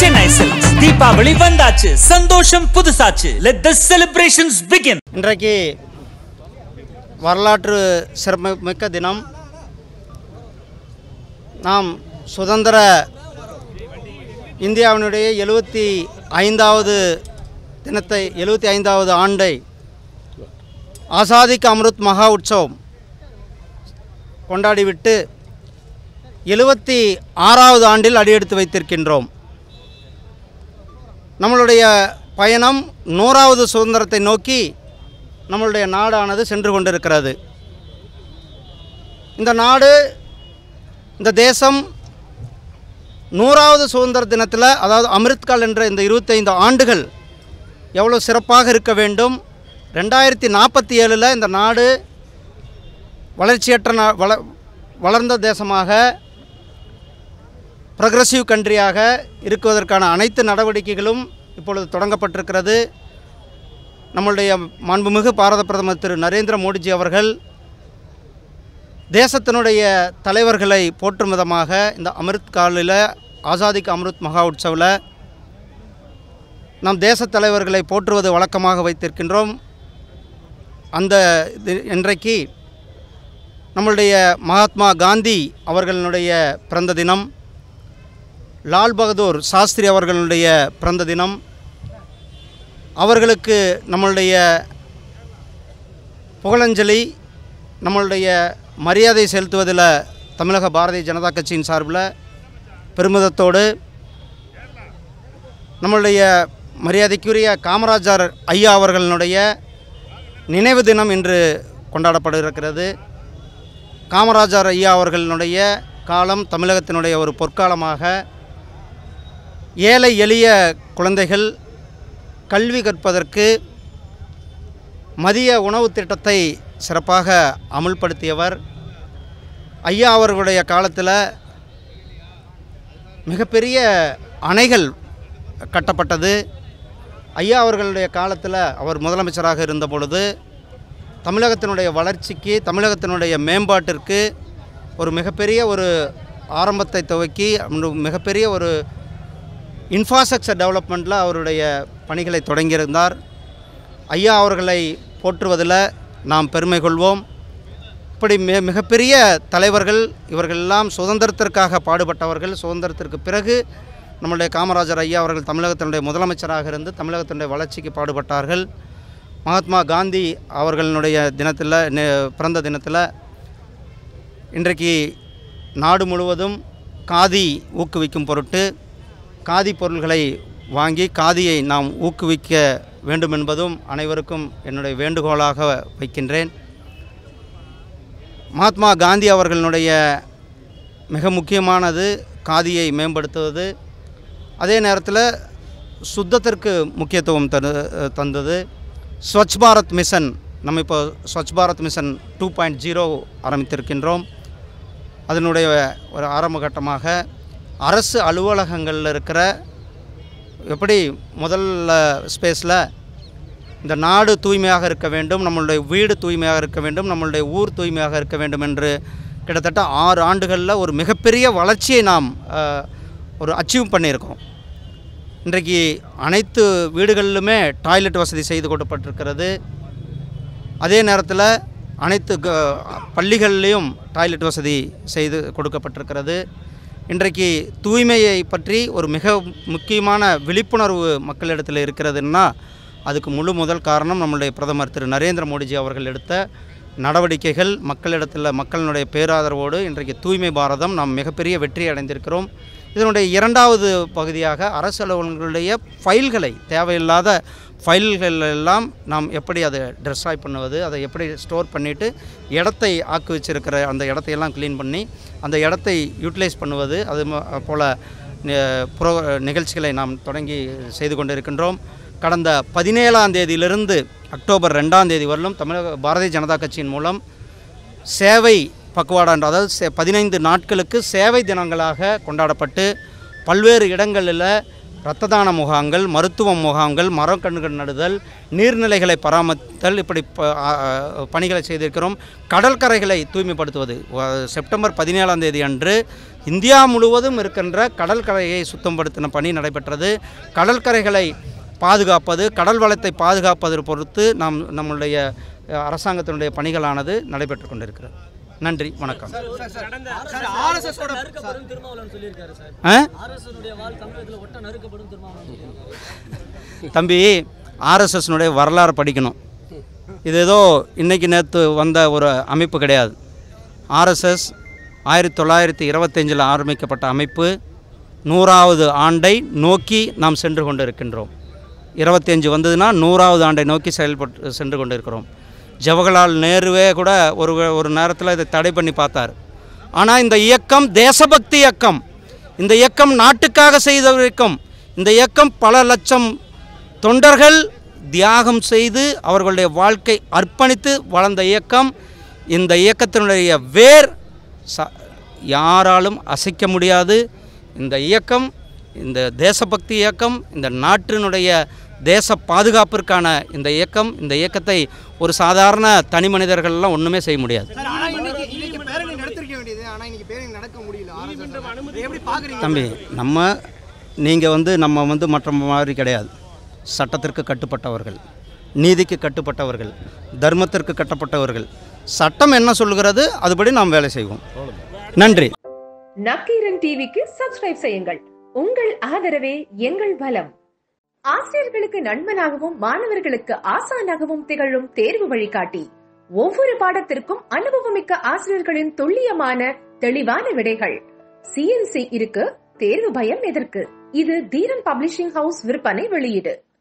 Chennai silks Deepavali வந்தாச்சு சந்தோஷம் புதுசாச்சு லெட் த செலிப்ரேஷன்ஸ் பிகின் இன்றைக்கு வரலாற்று சிறப்புமிக்க தினம் நாம் சுதந்திர இந்தியாவினுடைய எழுபத்தி ஐந்தாவது தினத்தை எழுபத்தி ஐந்தாவது ஆண்டை ஆசாதிக்கு அம்ருத் மகா உற்சவம் கொண்டாடிவிட்டு எழுபத்தி ஆறாவது ஆண்டில் அடியெடுத்து வைத்திருக்கின்றோம் நம்மளுடைய பயணம் நூறாவது சுதந்திரத்தை நோக்கி நம்மளுடைய நாடானது சென்று கொண்டிருக்கிறது இந்த நாடு இந்த தேசம் நூறாவது சுதந்திர தினத்தில் அதாவது அமிர்த்கால் என்ற இந்த இருபத்தைந்து ஆண்டுகள் எவ்வளோ சிறப்பாக இருக்க வேண்டும் ரெண்டாயிரத்தி நாற்பத்தி ஏழில் இந்த நாடு வளர்ச்சியற்ற நா வள வளர்ந்த தேசமாக ப்ரக்ரசிவ் கண்ட்ரியாக இருக்குவதற்கான அனைத்து நடவடிக்கைகளும் இப்பொழுது தொடங்கப்பட்டிருக்கிறது நம்மளுடைய மாண்புமிகு பாரத பிரதமர் திரு நரேந்திர மோடிஜி அவர்கள் தேசத்தினுடைய தலைவர்களை போற்றும் விதமாக இந்த அமிர்த் காலில் ஆசாதிக்கு அமிர்த் மகா உற்சவில் நம் தேச தலைவர்களை போற்றுவது வழக்கமாக வைத்திருக்கின்றோம் அந்த இது இன்றைக்கு நம்மளுடைய மகாத்மா காந்தி அவர்களுடைய பிறந்த தினம் லால் பகதூர் சாஸ்திரி அவர்களுடைய பிறந்த தினம் அவர்களுக்கு நம்மளுடைய புகழஞ்சலி நம்மளுடைய மரியாதை செலுத்துவதில் தமிழக பாரதிய ஜனதா கட்சியின் சார்பில் பெருமிதத்தோடு நம்மளுடைய மரியாதைக்குரிய காமராஜர் ஐயா அவர்களுடைய நினைவு தினம் இன்று கொண்டாடப்பட இருக்கிறது காமராஜர் ஐயா அவர்களுடைய காலம் தமிழகத்தினுடைய ஒரு பொற்காலமாக ஏழை எளிய குழந்தைகள் கல்வி கற்பதற்கு மதிய உணவு திட்டத்தை சிறப்பாக அமுல்படுத்தியவர் ஐயா அவர்களுடைய காலத்தில் மிகப்பெரிய அணைகள் கட்டப்பட்டது ஐயா அவர்களுடைய காலத்தில் அவர் முதலமைச்சராக இருந்த பொழுது தமிழகத்தினுடைய வளர்ச்சிக்கு தமிழகத்தினுடைய மேம்பாட்டிற்கு ஒரு மிகப்பெரிய ஒரு ஆரம்பத்தை துவக்கி ஒரு மிகப்பெரிய ஒரு இன்ஃப்ராஸ்ட்ரக்சர் டெவலப்மெண்ட்டில் அவருடைய பணிகளை தொடங்கியிருந்தார் ஐயா அவர்களை போற்றுவதில் நாம் பெருமை கொள்வோம் இப்படி மிக மிகப்பெரிய தலைவர்கள் இவர்களெல்லாம் சுதந்திரத்திற்காக பாடுபட்டவர்கள் சுதந்திரத்திற்கு பிறகு நம்முடைய காமராஜர் ஐயா அவர்கள் தமிழகத்தினுடைய முதலமைச்சராக இருந்து தமிழகத்தினுடைய வளர்ச்சிக்கு பாடுபட்டார்கள் மகாத்மா காந்தி அவர்களுடைய தினத்தில் நெ- பிறந்த தினத்தில் இன்றைக்கு நாடு முழுவதும் காதி ஊக்குவிக்கும் பொருட்டு காதி பொருள்களை வாங்கி காதியை நாம் ஊக்குவிக்க வேண்டும் என்பதும் அனைவருக்கும் என்னுடைய வேண்டுகோளாக வைக்கின்றேன் மகாத்மா காந்தி அவர்களுடைய மிக முக்கியமானது காதியை மேம்படுத்துவது அதே நேரத்தில் சுத்தத்திற்கு முக்கியத்துவம் தரு தந்தது ஸ்வச் பாரத் மிஷன் நம்ம இப்போ Swachh Bharat mission two point zero ஆரம்பித்திருக்கின்றோம் அதனுடைய ஒரு ஆரம்ப கட்டமாக அரசு அலுவலகங்களில் இருக்கிற எப்படி முதல்ல ஸ்பேஸில் இந்த நாடு தூய்மையாக இருக்க வேண்டும் நம்மளுடைய வீடு தூய்மையாக இருக்க வேண்டும் நம்மளுடைய ஊர் தூய்மையாக இருக்க வேண்டும் என்று கிட்டத்தட்ட ஆறு ஆண்டுகளில் ஒரு மிகப்பெரிய வளர்ச்சியை நாம் அஹ், ஒரு அச்சீவ் பண்ணியிருக்கோம் இன்றைக்கு அனைத்து வீடுகளிலுமே டாய்லெட் வசதி செய்து கொடுக்கப்பட்டிருக்கிறது அதே நேரத்தில் அனைத்து க பள்ளிகள்லேயும் டாய்லெட் வசதி செய்து கொடுக்கப்பட்டிருக்கிறது இன்றைக்கு தூய்மையை பற்றி ஒரு மிக முக்கியமான விழிப்புணர்வு மக்களிடத்தில் இருக்கிறதுன்னா அதுக்கு முழு முதல் காரணம் நம்மளுடைய பிரதமர் திரு நரேந்திர மோடிஜி அவர்கள் எடுத்த நடவடிக்கைகள் மக்களிடத்தில் மக்களினுடைய பேராதரவோடு இன்றைக்கு தூய்மை பாரதம் நாம் மிகப்பெரிய வெற்றி அடைந்திருக்கிறோம் இதனுடைய இரண்டாவது பகுதியாக அரசு அலுவலகங்களுடைய ஃபைல்களை தேவையில்லாத ஃபைல்கள் எல்லாம் நாம் எப்படி அதை டெஸ்ட்ராய் பண்ணுவது அதை எப்படி ஸ்டோர் பண்ணிவிட்டு இடத்தை ஆக்கு வச்சிருக்கிற அந்த இடத்தையெல்லாம் க்ளீன் பண்ணி அந்த இடத்தை யூட்டிலைஸ் பண்ணுவது அது ம- போல நி- புரோ நிகழ்ச்சிகளை நாம் தொடங்கி செய்து கொண்டிருக்கின்றோம் கடந்த பதினேழாம் தேதியிலிருந்து அக்டோபர் ரெண்டாம் தேதி வரலும் தமிழக பாரதிய ஜனதா கட்சியின் மூலம் சேவை பக்குவாடா என்ற அதாவது சே- பதினைந்து நாட்களுக்கு சேவை தினங்களாக கொண்டாடப்பட்டு பல்வேறு இடங்களில் இரத்த தான முகாம்கள் மருத்துவ முகாம்கள் மரக்கன்றுகள் நடுதல் நீர்நிலைகளை பராமரித்தல் இப்படி ப- ஆ- ஆ- பணிகளை செய்திருக்கிறோம் கடற்கரைகளை தூய்மைப்படுத்துவது வ- செப்டம்பர் பதினேழாம் தேதி அன்று இந்தியா முழுவதும் இருக்கின்ற கடற்கரையை சுத்தப்படுத்தின பணி நடைபெற்றது கடற்கரைகளை பாதுகாப்பது கடல் வளத்தை பாதுகாப்பதை பொறுத்து நாம் நம்முடைய அஹ், அரசாங்கத்தினுடைய பணிகளானது நடைபெற்று கொண்டிருக்கிறது நன்றி வணக்கம் நறுக்கப்படும் திருமாவளவன் சொல்லியிருக்காரு சார் ஆ? ஆர்எஸ்எஸ் வால் தமிழகத்தில் ஒட்ட நறுக்கப்படும் திருமாவளவன் சொல்லியிருக்காரு தம்பி ஆர்எஸ்எஸ்னுடைய வரலாறு படிக்கணும் இது ஏதோ இன்னைக்கு நேற்று வந்த ஒரு அமைப்பு கிடையாது ஆர்எஸ்எஸ் ஆயிரத்தி தொள்ளாயிரத்தி இருபத்தஞ்சில் ஆரம்பிக்கப்பட்ட அமைப்பு நூறாவது ஆண்டை நோக்கி நாம் சென்று கொண்டு இருக்கின்றோம் இருபத்தஞ்சு வந்ததுன்னா நூறாவது ஆண்டை நோக்கி செயல்பட்டு சென்று கொண்டு இருக்கிறோம் ஜவஹர்லால் நேருவே கூட ஒரு ஒரு நேரத்தில் இதை தடை பண்ணி பார்த்தார் ஆனால் இந்த இயக்கம் தேசபக்தி இயக்கம் இந்த இயக்கம் நாட்டுக்காக செய்த இயக்கம் இந்த இயக்கம் பல லட்சம் தொண்டர்கள் தியாகம் செய்து அவர்களுடைய வாழ்க்கை அர்ப்பணித்து வளர்ந்த இயக்கம் இந்த இயக்கத்தினுடைய வேர் ச யாராலும் அசைக்க முடியாது இந்த இயக்கம் இந்த தேசபக்தி இயக்கம் இந்த நாட்டினுடைய தேச பாதுகாப்பிற்கான இந்த இயக்கம் இந்த இயக்கத்தை ஒரு சாதாரண தனி மனிதர்கள்லாம் ஒன்றுமே செய்ய முடியாது சார் ஆனா இன்னைக்கு இன்னைக்கு பேரணி நடத்திருக்க வேண்டியது ஆனா இன்னைக்கு பேரணி நடக்க முடியல ஆர்எஸ்எஸ் இதை எப்படி பாக்குறீங்க தம்பி நம்ம நீங்கள் வந்து நம்ம வந்து மற்ற மாதிரி கிடையாது சட்டத்திற்கு கட்டுப்பட்டவர்கள் நீதிக்கு கட்டுப்பட்டவர்கள் தர்மத்திற்கு கட்டப்பட்டவர்கள் சட்டம் என்ன சொல்கிறது அதுபடி நாம் வேலை செய்வோம் நன்றி நக்கீரன் டிவிக்கு சப்ஸ்கிரைப் செய்யுங்கள் உங்கள் ஆதரவே எங்கள் பலம் ஆசிரியர்களுக்கு நண்பனாகவும் மாணவர்களுக்கு ஆசானாகவும் திகழும் தேர்வு வழிகாட்டி ஒவ்வொரு பாடத்திற்கும் அனுபவமிக்க ஆசிரியர்களின் துல்லியமான தெளிவான விடைகள் சிஎன்சி இருக்கு தேர்வு பயம் எதற்கு இது தீரன் பப்ளிஷிங் ஹவுஸ் விற்பனை வெளியீடு